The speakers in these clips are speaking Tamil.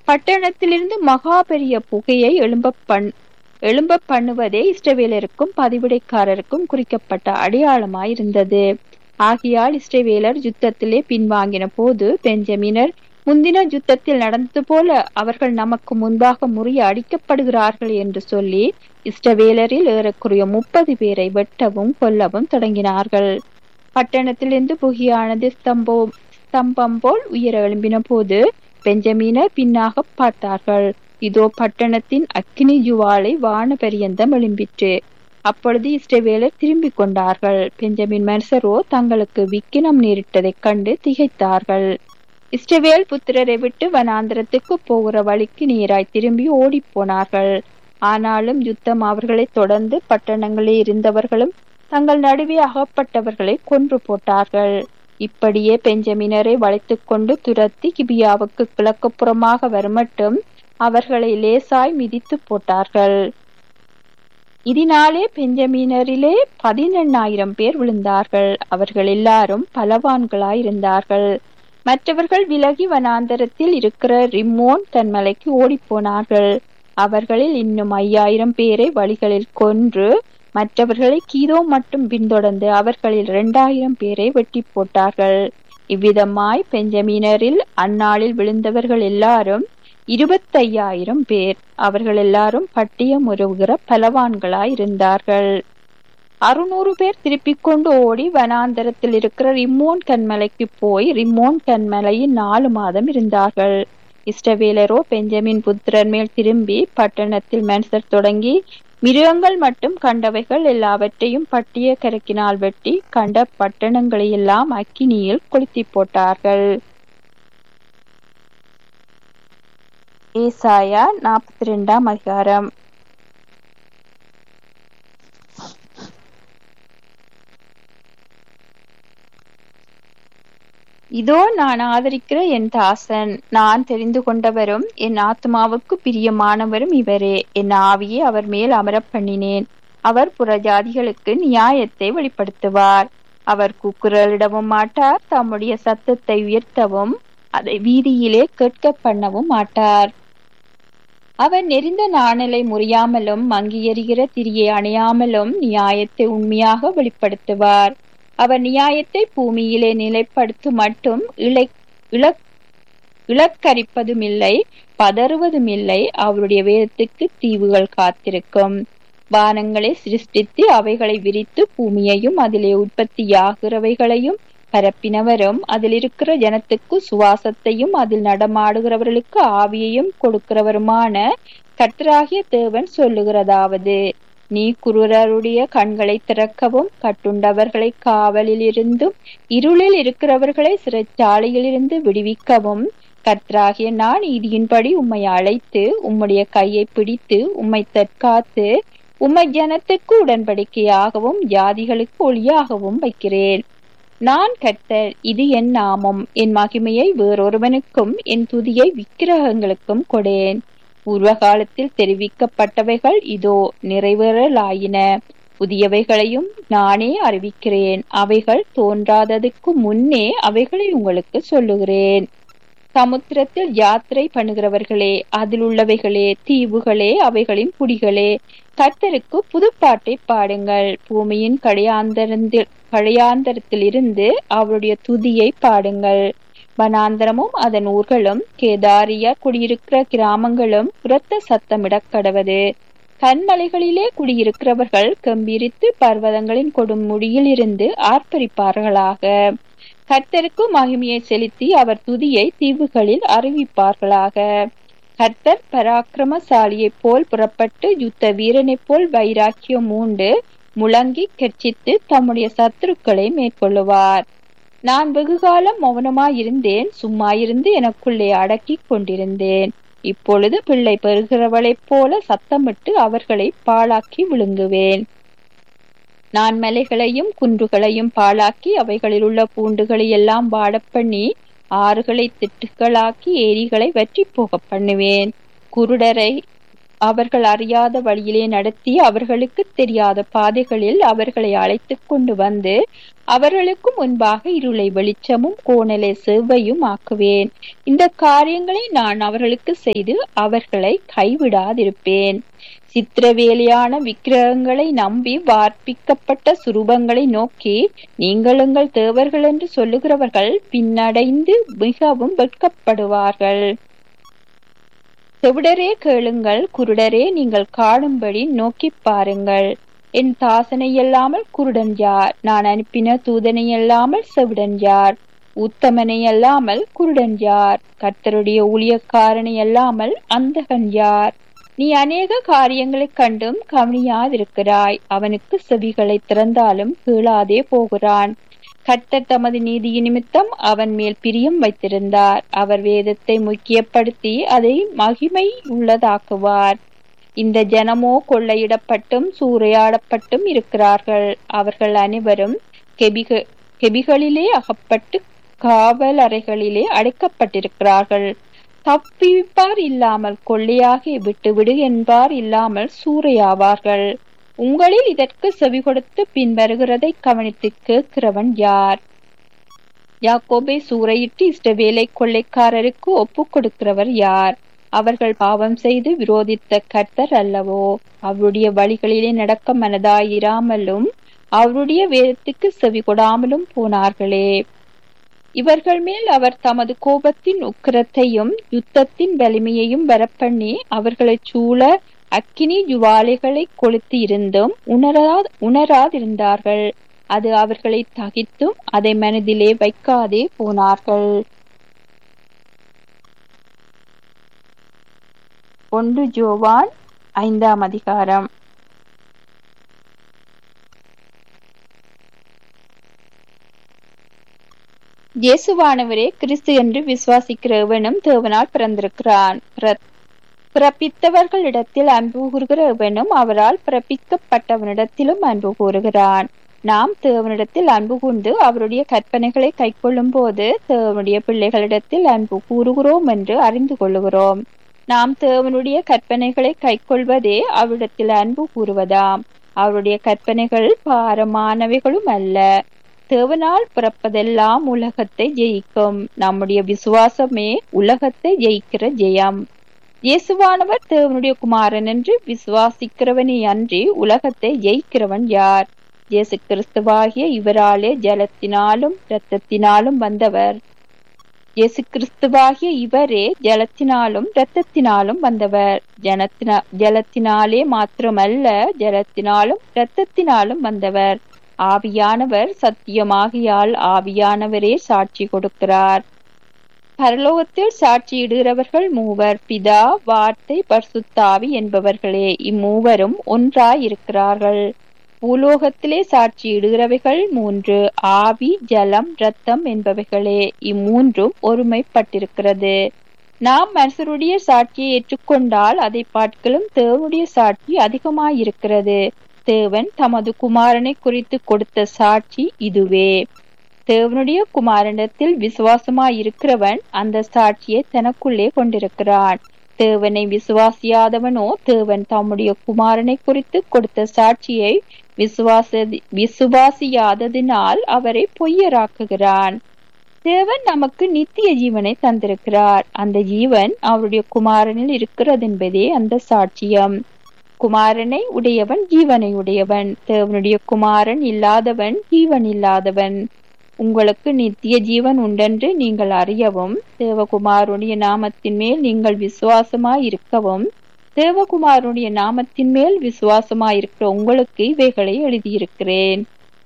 பட்டணத்திலிருந்து மகா பெரிய புகையை எழும்ப பண் எழும்ப பண்ணுவதே இஷ்டவேலருக்கும் பதிவிடைக்காரருக்கும் குறிக்கப்பட்ட அடையாளமாயிருந்தது ஆகியால் இஸ்ரவேலர் யுத்தத்திலே பின்வாங்கின போது பெஞ்சமினர் முந்தின யுத்தத்தில் நடந்தது போல அவர்கள் நமக்கு முன்பாக முறிய அடிக்கப்படுகிறார்கள் என்று சொல்லி இஷ்டவேலரில் ஏறக்குறைய முப்பது பேரை வெட்டவும் கொல்லவும் தொடங்கினார்கள் பட்டணத்திலிருந்து புகியானது ஸ்தம்போ ஸ்தம்பம் போல் உயர எழும்பின போது பெஞ்சமீனர் பின்னாக பார்த்தார்கள் இதோ பட்டணத்தின் அக்கினி ஜுவாலை வான பரியந்தம் எழும்பிற்று அப்பொழுது இஸ்ரவேலர் திரும்பிக் கொண்டார்கள் பெஞ்சமின் மனுஷரோ தங்களுக்கு விக்கினம் நேரிட்டதைக் கண்டு திகைத்தார்கள் இஸ்ரவேல் புத்திரரை விட்டு வனாந்திரத்துக்கு போகிற வழிக்கு நேராய் திரும்பி ஓடிப் போனார்கள் ஆனாலும் யுத்தம் அவர்களை தொடர்ந்து பட்டணங்களில் இருந்தவர்களும் தங்கள் நடுவே அகப்பட்டவர்களை கொன்று போட்டார்கள் இப்படியே பெஞ்சமினரை வளைத்துக் கொண்டு துரத்தி கிபியாவுக்கு கிழக்குப்புறமாக வருமட்டும் அவர்களை லேசாய் மிதித்து போட்டார்கள் இதனாலே பெஞ்சமீனரிலே பதினெண்ணாயிரம் பேர் விழுந்தார்கள் அவர்கள் எல்லாரும் பலவான்களாயிருந்தார்கள் மற்றவர்கள் விலகி வனாந்தரத்தில் இருக்கிற ரிம்மோன் தன் மலைக்கு ஓடிப்போனார்கள் அவர்களில் இன்னும் ஐயாயிரம் பேரை வழிகளில் கொன்று மற்றவர்களை கீதோ மட்டும் பின்தொடர்ந்து அவர்களில் இரண்டாயிரம் பேரை வெட்டி போட்டார்கள் இவ்விதமாய் பெஞ்சமீனரில் அந்நாளில் விழுந்தவர்கள் எல்லாரும் இருபத்தையாயிரம் பேர் அவர்கள் எல்லாரும் பட்டியம் உருவுகிற பலவான்களாய் இருந்தார்கள் அறுநூறு பேர் திருப்பிக் கொண்டு ஓடி வனாந்தரத்தில் இருக்கிற ரிம்மோன் கண்மலைக்கு போய் ரிம்மோன் கண்மலையில் நாலு மாதம் இருந்தார்கள் இஷ்டவேலரோ பெஞ்சமின் புத்திரர் மேல் திரும்பி பட்டணத்தில் மனுஷர் தொடங்கி மிருகங்கள் மட்டும் கண்டவைகள் எல்லாவற்றையும் பட்டிய கரக்கினால் வெட்டி கண்ட பட்டணங்களை எல்லாம் அக்கினியில் கொளுத்தி போட்டார்கள் ஏசாயா நாற்பத்தி ரெண்டாம் அதிகாரம் இதோ நான் ஆதரிக்கிற என் தாசன் நான் தெரிந்து கொண்டவரும் என் ஆத்மாவுக்கு பிரியமானவரும் இவரே என் ஆவியை அவர் மேல் அமரப் பண்ணினேன் அவர் புறஜாதிகளுக்கு நியாயத்தை வெளிப்படுத்துவார் அவர் கூக்குரலிடவும் மாட்டார் தம்முடைய சத்தத்தை உயர்த்தவும் அதை வீதியிலே கேட்க பண்ணவும் மாட்டார் அவர் நெறிந்த நாணலை முறியாமலும் மங்கி எறிகிற திரியை அணையாமலும் நியாயத்தை உண்மையாக வெளிப்படுத்துவார் அவர் நியாயத்தை பூமியிலே நிலைப்படுத்த மட்டும் இழை இழக் இழக்கரிப்பதுமில்லை பதறுவதுமில்லை அவருடைய வேதத்துக்கு தீவுகள் காத்திருக்கும் வானங்களை சிருஷ்டித்து அவைகளை விரித்து பூமியையும் அதிலே உற்பத்தியாகிறவைகளையும் பரப்பினவரும் அதில் இருக்கிற ஜனத்துக்கு சுவாசத்தையும் அதில் நடமாடுகிறவர்களுக்கு ஆவியையும் கொடுக்கிறவருமான கர்த்தராகிய தேவன் சொல்லுகிறதாவது நீ குருரருடைய கண்களை திறக்கவும் கட்டுண்டவர்களை காவலில் இருந்தும் இருளில் இருக்கிறவர்களை சிறைச்சாலையிலிருந்து விடுவிக்கவும் கர்த்தராகிய நான் நீதியின்படி உம்மை அழைத்து உம்முடைய கையை பிடித்து உம்மை தற்காத்து உம்மை ஜனத்துக்கு உடன்படிக்கையாகவும் ஜாதிகளுக்கு ஒளியாகவும் வைக்கிறேன் நான் கர்த்தர் இது என் நாமம் என் மகிமையை வேறொருவனுக்கும் என் துதியை விக்கிரகங்களுக்கும் கொடேன் பூர்வ காலத்தில் தெரிவிக்கப்பட்டவைகள் இதோ நிறைவேறலாயின புதியவைகளையும் நானே அறிவிக்கிறேன் அவைகள் தோன்றாததுக்கு முன்னே அவைகளை உங்களுக்கு சொல்லுகிறேன் சமுத்திரத்தில் யாத்திரை பண்ணுகிறவர்களே அதில் உள்ளவைகளே தீவுகளே அவைகளின் குடிகளே கர்த்தருக்கு புதுப்பாட்டை பாடுங்கள் பூமியின் கடையாந்தரத்தில் கடையாந்தரத்திலிருந்து அவருடைய துதியை பாடுங்கள் வனாந்தரமும் அதன் ஊர்களும் கேதாரியா குடியிருக்கிற கிராமங்களும் உரத்த சத்தமிடக் கடவது கண்மலைகளிலே குடியிருக்கிறவர்கள் கம்பீரித்து பர்வதங்களின் கொடும் முடியில் இருந்து ஆர்ப்பரிப்பார்களாக கர்த்தருக்கு மகிமையை செலுத்தி அவர் துதியை தீவுகளில் அறிவிப்பார்களாக கர்த்தர் பராக்கிரமசாலியைப் போல் புறப்பட்டு யுத்த வீரனைப் போல் வைராக்கியம் மூண்டு முழங்கி கெர்ச்சித்து தம்முடைய சத்துருக்களை மேற்கொள்ளுவார் நான் வெகுகாலம் மௌனமாயிருந்தேன் சும்மாயிருந்து எனக்குள்ளே அடக்கிக் கொண்டிருந்தேன் இப்பொழுது பிள்ளை பெறுகிறவளைப் போல சத்தமிட்டு அவர்களை பாழாக்கி விழுங்குவேன் நான் மலைகளையும் குன்றுகளையும் பாழாக்கி அவைகளில் உள்ள பூண்டுகளை எல்லாம் வாடப்பண்ணி ஆறுகளை திட்டுகளாக்கி ஏரிகளை வற்றி போக பண்ணுவேன் குருடரை அவர்கள் அறியாத வழியிலே நடத்தி அவர்களுக்கு தெரியாத பாதைகளில் அவர்களை அழைத்துக் கொண்டு வந்து அவர்களுக்கு முன்பாக இருளை வெளிச்சமும் கோணலை செவ்வையும் ஆக்குவேன் இந்த காரியங்களை நான் அவர்களுக்கு செய்து அவர்களை கைவிடாதிருப்பேன் சித்திரவேலையான விக்கிரகங்களை நம்பி வார்ப்பிக்கப்பட்ட சுரூபங்களை நோக்கி நீங்கள் எங்கள் தேவர்கள் என்று சொல்லுகிறவர்கள் பின்னடைந்து மிகவும் வெட்கப்படுவார்கள் செவிடரே கேளுங்கள் குருடரே நீங்கள் காணும்படி நோக்கி பாருங்கள் என் தாசனை அல்லாமல் குருடன் யார் நான் அனுப்பின தூதனை அல்லாமல் செவிடன் யார் உத்தமனை அல்லாமல் குருடன் யார் கர்த்தருடைய ஊழியக்காரனை அல்லாமல் அந்தகன் யார் நீ அநேக காரியங்களைக் கண்டும் கவனியாதிருக்கிறாய் அவனுக்கு செவிகளை திறந்தாலும் கீழாதே போகிறான் கர்த்தர் தமது நீதியின் நிமித்தம் அவன் மேல் பிரியம் வைத்திருந்தார் அவர் வேதத்தை முக்கியப்படுத்தி அதை மகிமை உள்ளதாக்குவார் இந்த ஜனமோ கொள்ளையிடப்பட்டும் சூறையாடப்பட்டும் இருக்கிறார்கள் அவர்கள் அனைவரும் கெபிக கெபிகளிலே அகப்பட்டு காவல் அறைகளிலே அடைக்கப்பட்டிருக்கிறார்கள் தப்பிப்பார் இல்லாமல் கொள்ளையாகி விட்டுவிடு என்பார் இல்லாமல் சூறையாவார்கள் உங்களில் இதற்கு செவி கொடுத்து பின்வருகிறதை கவனித்து கேட்கிறவன் யார் யாக்கோபை சூறையிட்டு இஷ்டவேலை கொள்ளைக்காரருக்கு ஒப்பு கொடுக்கிறவர் யார் அவர்கள் பாவம் செய்து விரோதித்த கர்த்தர் அல்லவோ அவருடைய வழிகளிலே நடக்க மனதாயிராமலும் அவருடைய வேதத்துக்கு செவி கொடாமலும் போனார்களே இவர்கள் மேல் அவர் தமது கோபத்தின் உக்கிரத்தையும் யுத்தத்தின் வலிமையையும் வரப்பண்ணி அவர்களைச் சூழ அக்கினி ஜுவாலைகளை கொளுத்தி இருந்தும் உணரா உணராதிருந்தார்கள் அது அவர்களை தகித்தும் அதை மனதிலே வைக்காதே போனார்கள் ஒன்று ஜோவான் ஐந்தாம் அதிகாரம் இயேசுவானவரே கிறிஸ்து என்று விசுவாசிக்கிற எவனும் தேவனால் பிறந்திருக்கிறான் பிறப்பித்தவர்களிடத்தில் அன்பு கூறுகிற எவனும் அவரால் பிறப்பிக்கப்பட்டவனிடத்திலும் அன்பு கூறுகிறான் நாம் தேவனிடத்தில் அன்பு கூர்ந்து அவருடைய கற்பனைகளை கைக்கொள்ளும் போது தேவனுடைய பிள்ளைகளிடத்தில் அன்பு கூறுகிறோம் என்று அறிந்து கொள்ளுகிறோம் நாம் தேவனுடைய கற்பனைகளை கைக்கொள்வதே அவரிடத்தில் அன்பு கூறுவதாம் அவருடைய கற்பனைகள் பாரமானவைகளும் அல்ல தேவனால் பிறப்பதெல்லாம் உலகத்தை ஜெயிக்கும் நம்முடைய விசுவாசமே உலகத்தை ஜெயிக்கிற ஜெயம் இயேசுவானவர் தேவனுடைய குமாரன் என்று விசுவாசிக்கிறவனே அன்றி உலகத்தை ஜெயிக்கிறவன் யார் இயேசு கிறிஸ்துவாகிய இவராலே ஜலத்தினாலும் இரத்தத்தினாலும் வந்தவர் இயேசு கிறிஸ்துவாகிய இவரே ஜலத்தினாலும் இரத்தத்தினாலும் வந்தவர் ஜனத்தினா ஜலத்தினாலே மாத்திரமல்ல ஜலத்தினாலும் இரத்தத்தினாலும் வந்தவர் ஆவியானவர் சத்தியமாகியால் ஆவியானவரே சாட்சி கொடுக்கிறார் பரலோகத்தில் சாட்சியிடுகிறவர்கள் மூவர் பிதா வார்த்தை பர்சுத்தாவி என்பவர்களே இம்மூவரும் ஒன்றாய் இருக்கிறார்கள் பூலோகத்திலே சாட்சியிடுகிறவைகள் மூன்று ஆவி ஜலம் ரத்தம் என்பவைகளே இம்மூன்றும் ஒருமைப்பட்டிருக்கிறது நாம் மனுஷருடைய சாட்சியை ஏற்றுக்கொண்டால் அதை பார்க்கலும் தேவனுடைய சாட்சி அதிகமாயிருக்கிறது தேவன் தமது குமாரனை குறித்து கொடுத்த சாட்சி இதுவே தேவனுடைய குமாரனிடத்தில் விசுவாசமாயிருக்கிறவன் அந்த சாட்சியை தனக்குள்ளே கொண்டிருக்கிறான் தேவனை விசுவாசியாதவனோ தேவன் தம்முடைய குமாரனை குறித்து கொடுத்த சாட்சியை விசுவாச விசுவாசியாததினால் அவரை பொய்யராக்குகிறான் தேவன் நமக்கு நித்திய ஜீவனை தந்திருக்கிறார் அந்த ஜீவன் அவருடைய குமாரனில் இருக்கிறது என்பதே அந்த சாட்சியம் குமாரனை உடையவன் ஜீவனை உடையவன் தேவனுடைய குமாரன் இல்லாதவன் ஜீவன் இல்லாதவன் உங்களுக்கு நித்திய ஜீவன் உண்டென்று நீங்கள் அறியவும் தேவகுமாருடைய நாமத்தின் மேல் நீங்கள் விசுவாசமாய் இருக்கவும் தேவகுமாருடைய நாமத்தின் மேல் விசுவாசமாயிருக்கிற உங்களுக்கு இவைகளை எழுதியிருக்கிறேன்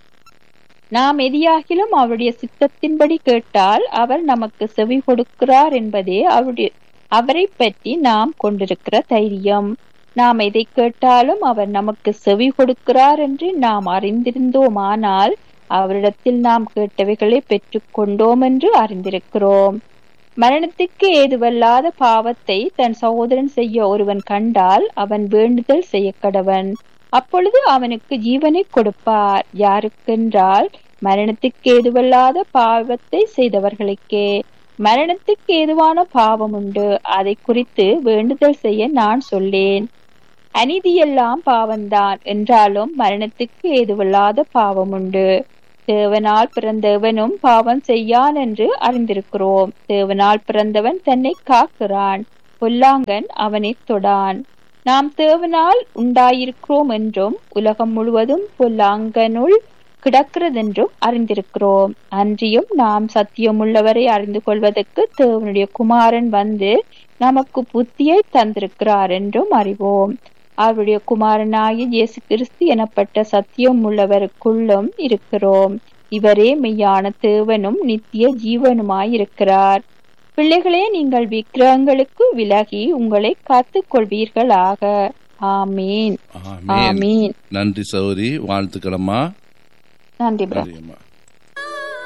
நாம் எதியாகிலும் அவருடைய சித்தத்தின்படி கேட்டால் அவர் நமக்கு செவி கொடுக்கிறார் என்பதே அவருடைய அவரை பற்றி நாம் கொண்டிருக்கிற தைரியம் நாம் எதை கேட்டாலும் அவர் நமக்கு செவி கொடுக்கிறார் என்று நாம் அறிந்திருந்தோமானால் அவரிடத்தில் நாம் கேட்டவைகளை பெற்றுக் கொண்டோம் என்று அறிந்திருக்கிறோம் மரணத்துக்கு ஏதுவல்லாத பாவத்தை தன் சகோதரன் செய்ய ஒருவன் கண்டால் அவன் வேண்டுதல் செய்ய கடவன் அப்பொழுது அவனுக்கு ஜீவனை கொடுப்பார் யாருக்கென்றால் மரணத்துக்கு ஏதுவல்லாத பாவத்தை செய்தவர்களுக்கே மரணத்துக்கு ஏதுவான பாவம் உண்டு அதை குறித்து வேண்டுதல் செய்ய நான் சொல்லேன் அநீதியெல்லாம் பாவம்தான் என்றாலும் மரணத்துக்கு ஏதுவில்லாத பாவம் உண்டு தேவனால் பிறந்தவனும் பாவம் செய்யான் என்று அறிந்திருக்கிறோம் தேவனால் பிறந்தவன் தன்னை காக்கிறான் பொல்லாங்கன் அவனை தொடான் நாம் தேவனால் உண்டாயிருக்கிறோம் என்றும் உலகம் முழுவதும் பொல்லாங்கனுள் கிடக்கிறதென்றும் அறிந்திருக்கிறோம் அன்றியும் நாம் சத்தியமுள்ளவரை அறிந்து கொள்வதற்கு தேவனுடைய குமாரன் வந்து நமக்கு புத்தியை தந்திருக்கிறார் என்றும் அறிவோம் அவருடைய குமாரனாகிய இயேசு கிறிஸ்து எனப்பட்ட சத்தியம் உள்ளவருக்குள்ளும் இருக்கிறோம் இவரே மெய்யான தேவனும் நித்திய ஜீவனுமாயிருக்கிறார் பிள்ளைகளே நீங்கள் விக்கிரகங்களுக்கு விலகி உங்களை காத்துக் கொள்வீர்களாக ஆமீன் ஆமென் ஆமீன் நன்றி சௌரி வாழ்த்துக்களம்மா நன்றி பிரதர் நன்றி அம்மா